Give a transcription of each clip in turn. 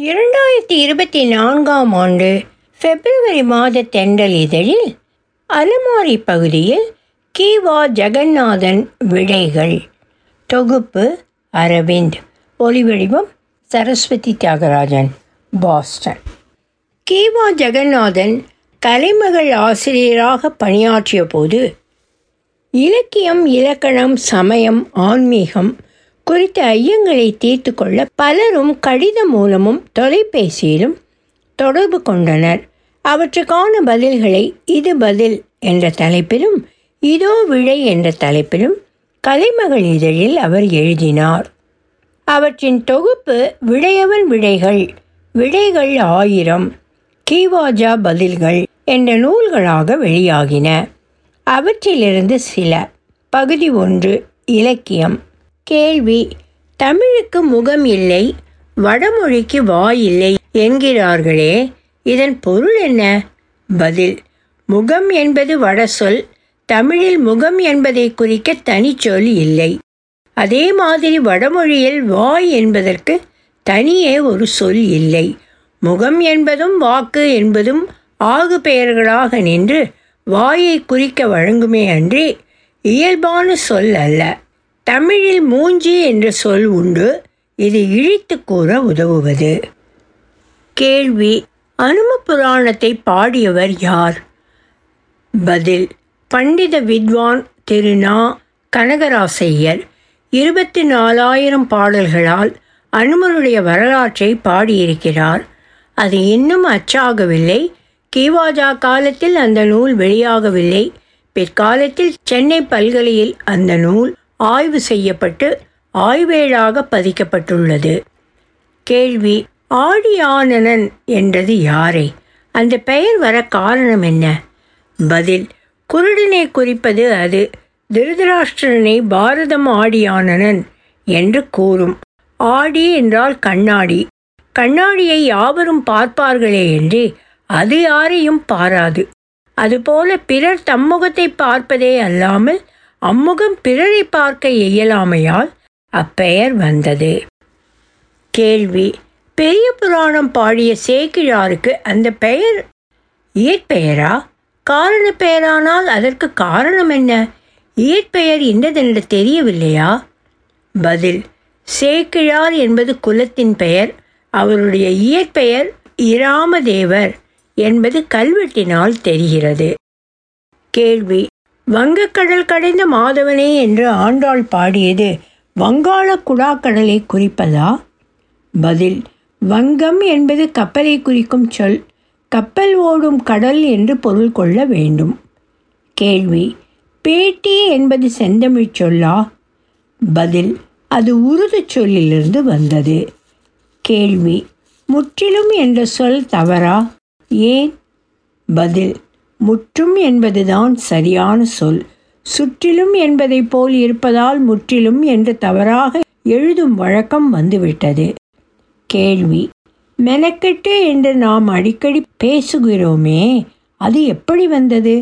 இரண்டாயிரத்தி இருபத்தி நான்காம் ஆண்டு பிப்ரவரி மாத தென்றல் இதழில் அலமாரி பகுதியில் கீவா ஜெகநாதன் விடைகள் தொகுப்பு அரவிந்த் ஒலிவடிவம் சரஸ்வதி தியாகராஜன் பாஸ்டன் கீவா ஜெகநாதன் கலைமகள் ஆசிரியராக பணியாற்றிய போது இலக்கியம் இலக்கணம் சமயம் ஆன்மீகம் குறித்த ஐயங்களை தீர்த்து கொள்ள பலரும் கடிதம் மூலமும் தொலைபேசியிலும் தொடர்பு கொண்டனர் அவற்றுக்கான பதில்களை இது பதில் என்ற தலைப்பிலும் இதோ விடை என்ற தலைப்பிலும் கலைமகள் இதழில் அவர் எழுதினார் அவற்றின் தொகுப்பு விடையவன் விடைகள் விடைகள் ஆயிரம் கீவாஜா பதில்கள் என்ற நூல்களாக வெளியாகின அவற்றிலிருந்து சில பகுதி ஒன்று இலக்கியம் கேள்வி தமிழுக்கு முகம் இல்லை வடமொழிக்கு வாய் இல்லை என்கிறார்களே இதன் பொருள் என்ன பதில் முகம் என்பது வடசொல் தமிழில் முகம் என்பதை குறிக்க தனிச்சொல் இல்லை அதே மாதிரி வடமொழியில் வாய் என்பதற்கு தனியே ஒரு சொல் இல்லை முகம் என்பதும் வாக்கு என்பதும் ஆகு பெயர்களாக நின்று வாயை குறிக்க வழங்குமே அன்றி இயல்பான சொல் அல்ல தமிழில் மூஞ்சி என்ற சொல் உண்டு இது இழித்து கூற உதவுவது கேள்வி அனும புராணத்தை பாடியவர் யார் பதில் பண்டித வித்வான் திரு நா கனகராசையர் இருபத்தி நாலாயிரம் பாடல்களால் அனுமனுடைய வரலாற்றை பாடியிருக்கிறார் அது இன்னும் அச்சாகவில்லை கீவாஜா காலத்தில் அந்த நூல் வெளியாகவில்லை பிற்காலத்தில் சென்னை பல்கலையில் அந்த நூல் ஆய்வு செய்யப்பட்டு ஆய்வேடாக பதிக்கப்பட்டுள்ளது கேள்வி ஆடியானனன் என்றது யாரை அந்த பெயர் வர காரணம் என்ன பதில் குருடனை குறிப்பது அது திருதராஷ்டிரனை பாரதம் ஆடியானனன் என்று கூறும் ஆடி என்றால் கண்ணாடி கண்ணாடியை யாவரும் பார்ப்பார்களே என்று அது யாரையும் பாராது அதுபோல பிறர் தம்முகத்தை பார்ப்பதே அல்லாமல் அம்முகம் பிறரை பார்க்க இயலாமையால் அப்பெயர் வந்தது கேள்வி பெரிய புராணம் பாடிய சேக்கிழாருக்கு அந்த பெயர் இயற்பெயரா காரண பெயரானால் அதற்கு காரணம் என்ன இயற்பெயர் இன்னதென்று தெரியவில்லையா பதில் சேக்கிழார் என்பது குலத்தின் பெயர் அவருடைய இயற்பெயர் இராமதேவர் என்பது கல்வெட்டினால் தெரிகிறது கேள்வி வங்கக்கடல் கடைந்த மாதவனே என்று ஆண்டாள் பாடியது வங்காள குடாக்கடலை குறிப்பதா பதில் வங்கம் என்பது கப்பலை குறிக்கும் சொல் கப்பல் ஓடும் கடல் என்று பொருள் கொள்ள வேண்டும் கேள்வி பேட்டி என்பது செந்தமிழ் சொல்லா பதில் அது உருது சொல்லிலிருந்து வந்தது கேள்வி முற்றிலும் என்ற சொல் தவறா ஏன் பதில் முற்றும் என்பதுதான் சரியான சொல் சுற்றிலும் என்பதைப் போல் இருப்பதால் முற்றிலும் என்று தவறாக எழுதும் வழக்கம் வந்துவிட்டது கேள்வி மெனக்கெட்டு என்று நாம் அடிக்கடி பேசுகிறோமே அது எப்படி வந்தது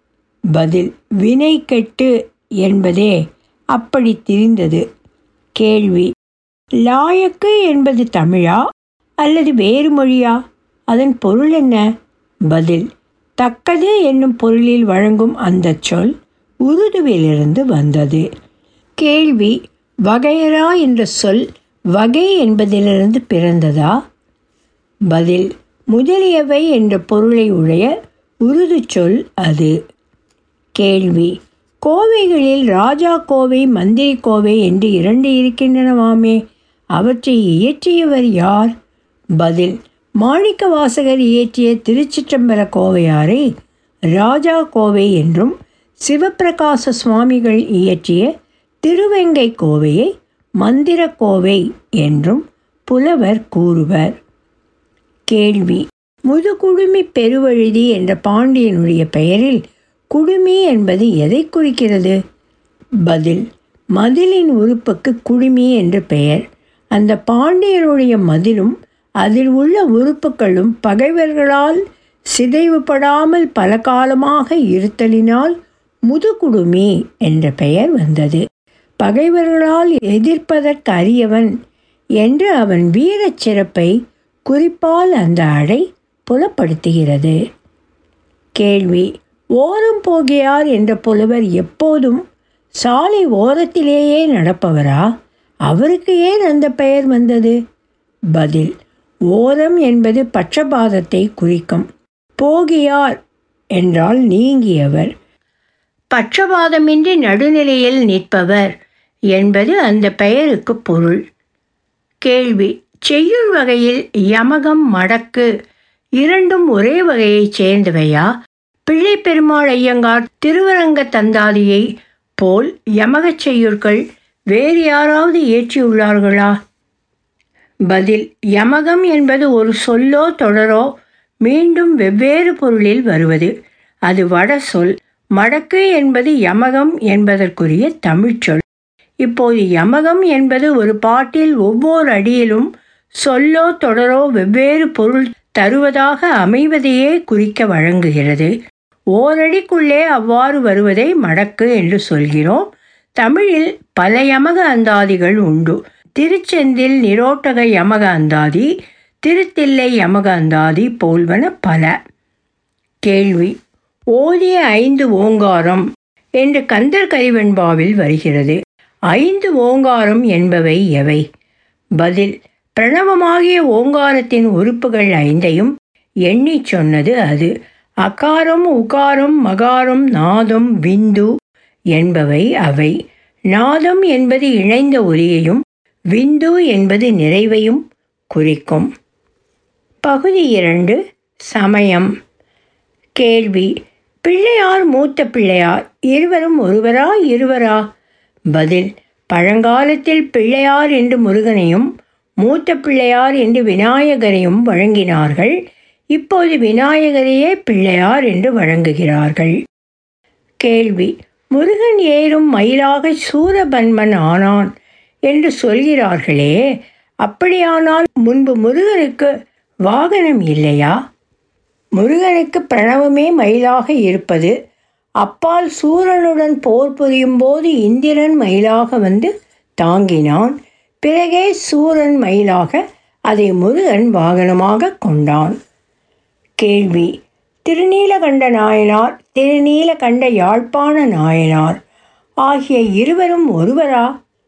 பதில் வினை கெட்டு என்பதே அப்படி திரிந்தது கேள்வி லாயக்கு என்பது தமிழா அல்லது வேறு மொழியா அதன் பொருள் என்ன பதில் தக்கது என்னும் பொருளில் வழங்கும் அந்த சொல் உருதுவிலிருந்து வந்தது கேள்வி வகையரா என்ற சொல் வகை என்பதிலிருந்து பிறந்ததா பதில் முதலியவை என்ற பொருளை உடைய உருது சொல் அது கேள்வி கோவைகளில் ராஜா கோவை மந்திரி கோவை என்று இரண்டு இருக்கின்றனவாமே அவற்றை இயற்றியவர் யார் பதில் மாணிக்க வாசகர் இயற்றிய திருச்சிற்றம்பல கோவையாரை ராஜா கோவை என்றும் சிவப்பிரகாச சுவாமிகள் இயற்றிய திருவெங்கை கோவையை மந்திர கோவை என்றும் புலவர் கூறுவர் கேள்வி முதுகுடுமி பெருவழுதி என்ற பாண்டியனுடைய பெயரில் குடுமி என்பது எதை குறிக்கிறது பதில் மதிலின் உறுப்புக்கு குடுமி என்று பெயர் அந்த பாண்டியனுடைய மதிலும் அதில் உள்ள உறுப்புகளும் பகைவர்களால் சிதைவுபடாமல் பல காலமாக இருத்தலினால் முதுகுடுமி என்ற பெயர் வந்தது பகைவர்களால் எதிர்ப்பதற்கு அரியவன் என்று அவன் வீரச் சிறப்பை குறிப்பால் அந்த அடை புலப்படுத்துகிறது கேள்வி ஓரம் போகியார் என்ற புலவர் எப்போதும் சாலை ஓரத்திலேயே நடப்பவரா அவருக்கு ஏன் அந்த பெயர் வந்தது பதில் ஓரம் என்பது பட்சபாதத்தை குறிக்கும் போகியார் என்றால் நீங்கியவர் பட்சபாதமின்றி நடுநிலையில் நிற்பவர் என்பது அந்த பெயருக்கு பொருள் கேள்வி செய்யுள் வகையில் யமகம் மடக்கு இரண்டும் ஒரே வகையைச் சேர்ந்தவையா பிள்ளை பெருமாள் ஐயங்கார் திருவரங்க தந்தாதியை போல் யமகச் செய்யுட்கள் வேறு யாராவது இயற்றியுள்ளார்களா பதில் யமகம் என்பது ஒரு சொல்லோ தொடரோ மீண்டும் வெவ்வேறு பொருளில் வருவது அது வட சொல் மடக்கு என்பது யமகம் என்பதற்குரிய தமிழ்ச்சொல் இப்போது யமகம் என்பது ஒரு பாட்டில் ஒவ்வொரு அடியிலும் சொல்லோ தொடரோ வெவ்வேறு பொருள் தருவதாக அமைவதையே குறிக்க வழங்குகிறது ஓரடிக்குள்ளே அவ்வாறு வருவதை மடக்கு என்று சொல்கிறோம் தமிழில் பல யமக அந்தாதிகள் உண்டு திருச்செந்தில் நிரோட்டக யமக அந்தாதி திருத்தில்லை யமக அந்தாதி போல்வன பல கேள்வி ஓதிய ஐந்து ஓங்காரம் என்று கந்தர் கரிவெண்பாவில் வருகிறது ஐந்து ஓங்காரம் என்பவை எவை பதில் பிரணவமாகிய ஓங்காரத்தின் உறுப்புகள் ஐந்தையும் எண்ணி சொன்னது அது அகாரம் உகாரம் மகாரம் நாதம் விந்து என்பவை அவை நாதம் என்பது இணைந்த ஒலியையும் விந்து என்பது நிறைவையும் குறிக்கும் பகுதி இரண்டு சமயம் கேள்வி பிள்ளையார் மூத்த பிள்ளையார் இருவரும் ஒருவரா இருவரா பதில் பழங்காலத்தில் பிள்ளையார் என்று முருகனையும் மூத்த பிள்ளையார் என்று விநாயகரையும் வழங்கினார்கள் இப்போது விநாயகரையே பிள்ளையார் என்று வழங்குகிறார்கள் கேள்வி முருகன் ஏறும் மயிலாக சூரபன்மன் ஆனான் என்று சொல்கிறார்களே அப்படியானால் முன்பு முருகனுக்கு வாகனம் இல்லையா முருகனுக்கு பிரணவமே மயிலாக இருப்பது அப்பால் சூரனுடன் போர் புரியும் போது இந்திரன் மயிலாக வந்து தாங்கினான் பிறகே சூரன் மயிலாக அதை முருகன் வாகனமாக கொண்டான் கேள்வி திருநீலகண்ட நாயனார் திருநீலகண்ட யாழ்ப்பாண நாயனார் ஆகிய இருவரும் ஒருவரா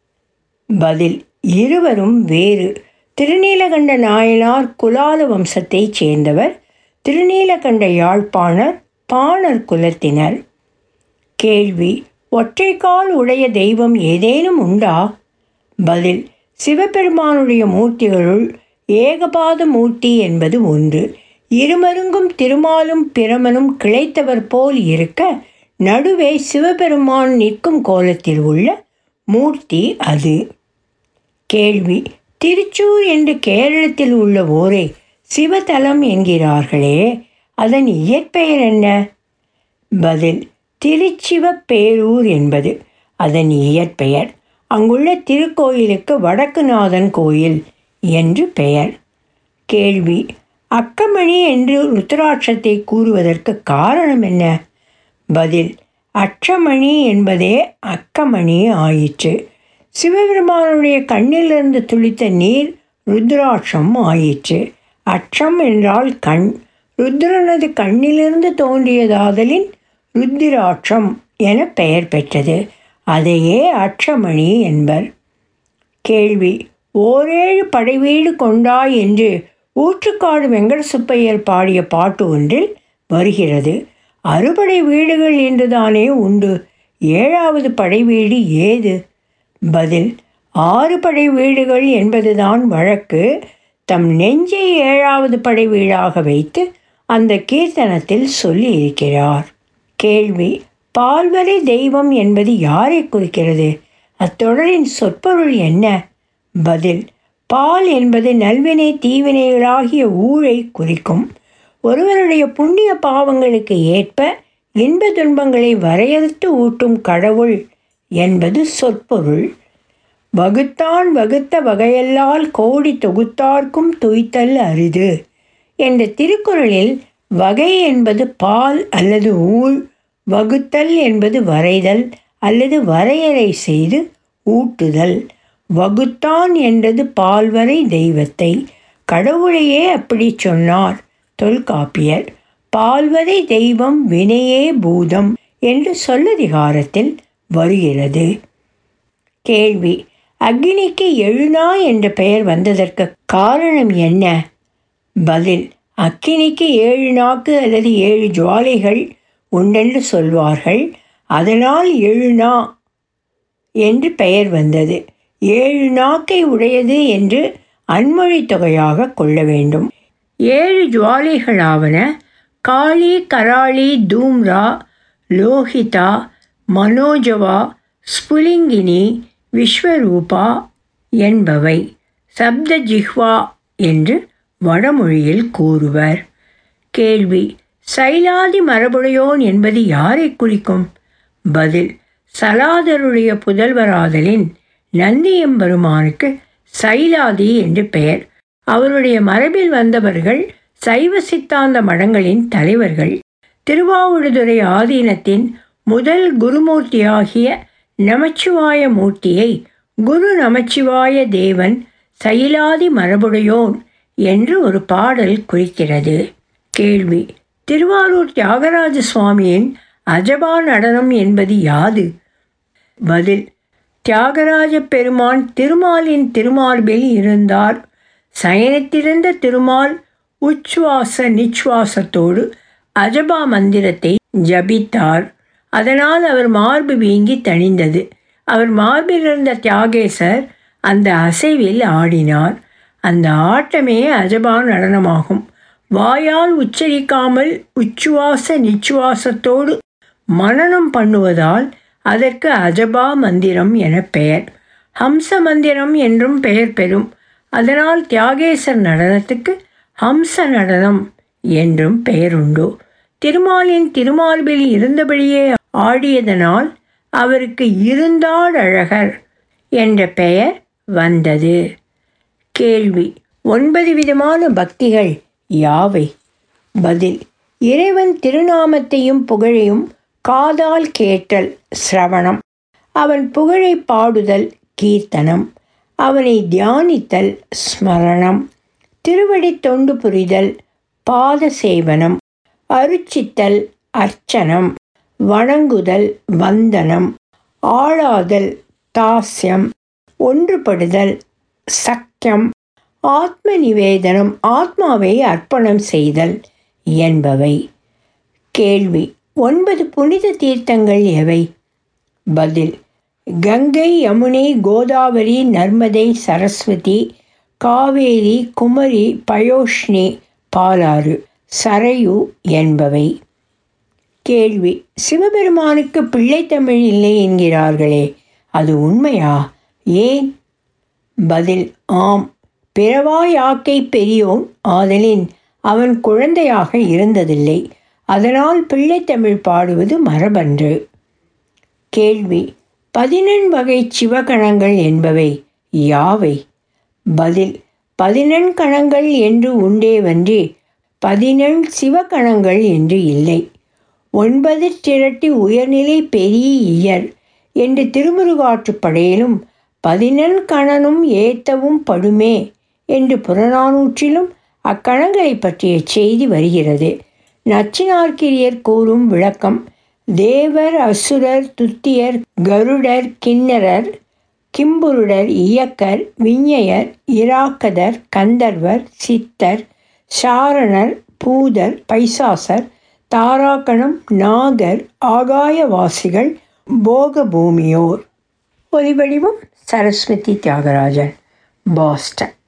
பதில் இருவரும் வேறு திருநீலகண்ட நாயனார் குலால வம்சத்தைச் சேர்ந்தவர் திருநீலகண்ட யாழ்ப்பாணர் பாணர் குலத்தினர் கேள்வி ஒற்றைக்கால் உடைய தெய்வம் ஏதேனும் உண்டா பதில் சிவபெருமானுடைய மூர்த்திகளுள் ஏகபாத மூர்த்தி என்பது ஒன்று இருமருங்கும் திருமாலும் பிரமனும் கிளைத்தவர் போல் இருக்க நடுவே சிவபெருமான் நிற்கும் கோலத்தில் உள்ள மூர்த்தி அது கேள்வி திருச்சூர் என்று கேரளத்தில் உள்ள ஊரை சிவதலம் என்கிறார்களே அதன் இயற்பெயர் என்ன பதில் திருச்சிவப்பேரூர் என்பது அதன் இயற்பெயர் அங்குள்ள திருக்கோயிலுக்கு வடக்குநாதன் கோயில் என்று பெயர் கேள்வி அக்கமணி என்று ருத்ராட்சத்தை கூறுவதற்கு காரணம் என்ன பதில் அச்சமணி என்பதே அக்கமணி ஆயிற்று சிவபெருமானுடைய கண்ணிலிருந்து துளித்த நீர் ருத்ராட்சம் ஆயிற்று அச்சம் என்றால் கண் ருத்ரனது கண்ணிலிருந்து தோன்றியதாதலின் ருத்திராட்சம் என பெயர் பெற்றது அதையே அச்சமணி என்பர் கேள்வி ஓரேழு படைவீடு கொண்டாய் என்று ஊற்றுக்காடு வெங்கட சுப்பையர் பாடிய பாட்டு ஒன்றில் வருகிறது அறுபடை வீடுகள் என்றுதானே உண்டு ஏழாவது படை வீடு ஏது பதில் ஆறு படை வீடுகள் என்பதுதான் வழக்கு தம் நெஞ்சை ஏழாவது படை வீடாக வைத்து அந்த கீர்த்தனத்தில் சொல்லி இருக்கிறார் கேள்வி பால்வரை தெய்வம் என்பது யாரை குறிக்கிறது அத்தொடரின் சொற்பொருள் என்ன பதில் பால் என்பது நல்வினை தீவினைகளாகிய ஊழை குறிக்கும் ஒருவருடைய புண்ணிய பாவங்களுக்கு ஏற்ப இன்ப துன்பங்களை வரையறுத்து ஊட்டும் கடவுள் என்பது சொற்பொருள் வகுத்தான் வகுத்த வகையல்லால் கோடி தொகுத்தார்க்கும் துய்த்தல் அரிது என்ற திருக்குறளில் வகை என்பது பால் அல்லது ஊழ் வகுத்தல் என்பது வரைதல் அல்லது வரையறை செய்து ஊட்டுதல் வகுத்தான் என்றது பால்வரை தெய்வத்தை கடவுளையே அப்படி சொன்னார் தொல்காப்பியர் பால்வதை தெய்வம் வினையே பூதம் என்று சொல்லதிகாரத்தில் வருகிறது கேள்வி அக்னிக்கு எழுநா என்ற பெயர் வந்ததற்கு காரணம் என்ன பதில் அக்கினிக்கு ஏழு நாக்கு அல்லது ஏழு ஜுவாலைகள் உண்டென்று சொல்வார்கள் அதனால் எழுநா என்று பெயர் வந்தது ஏழு நாக்கை உடையது என்று அன்மொழி தொகையாக கொள்ள வேண்டும் ஏழு ஜுவாலைகளாவன காளி கராளி தூம்ரா லோஹிதா மனோஜவா ஸ்புலிங்கினி விஸ்வரூபா என்பவை சப்த ஜிஹ்வா என்று வடமொழியில் கூறுவர் கேள்வி சைலாதி மரபுடையோன் என்பது யாரை குறிக்கும் பதில் சலாதருடைய புதல்வராதலின் நந்தியம்பெருமானுக்கு சைலாதி என்று பெயர் அவருடைய மரபில் வந்தவர்கள் சைவ சித்தாந்த மடங்களின் தலைவர்கள் திருவாவூடுதுறை ஆதீனத்தின் முதல் குருமூர்த்தியாகிய நமச்சிவாய மூர்த்தியை குரு நமச்சிவாய தேவன் சைலாதி மரபுடையோன் என்று ஒரு பாடல் குறிக்கிறது கேள்வி திருவாரூர் தியாகராஜ சுவாமியின் அஜபா நடனம் என்பது யாது பதில் தியாகராஜ பெருமான் திருமாலின் திருமார்பில் இருந்தார் சயனத்திருந்த திருமால் உச்சுவாச நிச்சுவாசத்தோடு அஜபா மந்திரத்தை ஜபித்தார் அதனால் அவர் மார்பு வீங்கி தணிந்தது அவர் மார்பில் இருந்த தியாகேசர் அந்த அசைவில் ஆடினார் அந்த ஆட்டமே அஜபா நடனமாகும் வாயால் உச்சரிக்காமல் உச்சுவாச நிச்சுவாசத்தோடு மனனம் பண்ணுவதால் அதற்கு அஜபா மந்திரம் என பெயர் ஹம்ச மந்திரம் என்றும் பெயர் பெறும் அதனால் தியாகேசர் நடனத்துக்கு ஹம்ச நடனம் என்றும் பெயருண்டு திருமாலின் திருமார்பில் இருந்தபடியே ஆடியதனால் அவருக்கு இருந்தாடழகர் என்ற பெயர் வந்தது கேள்வி ஒன்பது விதமான பக்திகள் யாவை பதில் இறைவன் திருநாமத்தையும் புகழையும் காதால் கேட்டல் சிரவணம் அவன் புகழை பாடுதல் கீர்த்தனம் அவனை தியானித்தல் ஸ்மரணம் திருவடி தொண்டு புரிதல் பாத சேவனம் அருச்சித்தல் அர்ச்சனம் வணங்குதல் வந்தனம் ஆளாதல் தாஸ்யம் ஒன்றுபடுதல் சக்கியம் ஆத்ம நிவேதனம் ஆத்மாவை அர்ப்பணம் செய்தல் என்பவை கேள்வி ஒன்பது புனித தீர்த்தங்கள் எவை பதில் கங்கை யமுனை கோதாவரி நர்மதை சரஸ்வதி காவேரி குமரி பயோஷ்ணி பாலாறு சரையு என்பவை கேள்வி சிவபெருமானுக்கு பிள்ளைத்தமிழ் இல்லை என்கிறார்களே அது உண்மையா ஏன் பதில் ஆம் பிறவாயாக்கை பெரியோன் ஆதலின் அவன் குழந்தையாக இருந்ததில்லை அதனால் பிள்ளைத்தமிழ் பாடுவது மரபன்று கேள்வி பதினெண் வகை சிவகணங்கள் என்பவை யாவை பதில் பதினெண் கணங்கள் என்று உண்டேவன்றி பதினெண் சிவகணங்கள் என்று இல்லை ஒன்பது திரட்டி உயர்நிலை பெரிய இயர் என்று திருமுருகாற்றுப்படையிலும் பதினெண் கணனும் ஏத்தவும் படுமே என்று புறநானூற்றிலும் அக்கணங்களை பற்றிய செய்தி வருகிறது நச்சினார்க்கிரியர் கூறும் விளக்கம் தேவர் அசுரர் துத்தியர் கருடர் கிண்ணரர் கிம்புருடர் இயக்கர் விஞ்ஞயர் இராக்கதர் கந்தர்வர் சித்தர் சாரணர் பூதர் பைசாசர் தாராக்கணம் நாகர் ஆகாயவாசிகள் போகபூமியோர் ஒலிவடிவம் சரஸ்வதி தியாகராஜன் பாஸ்டன்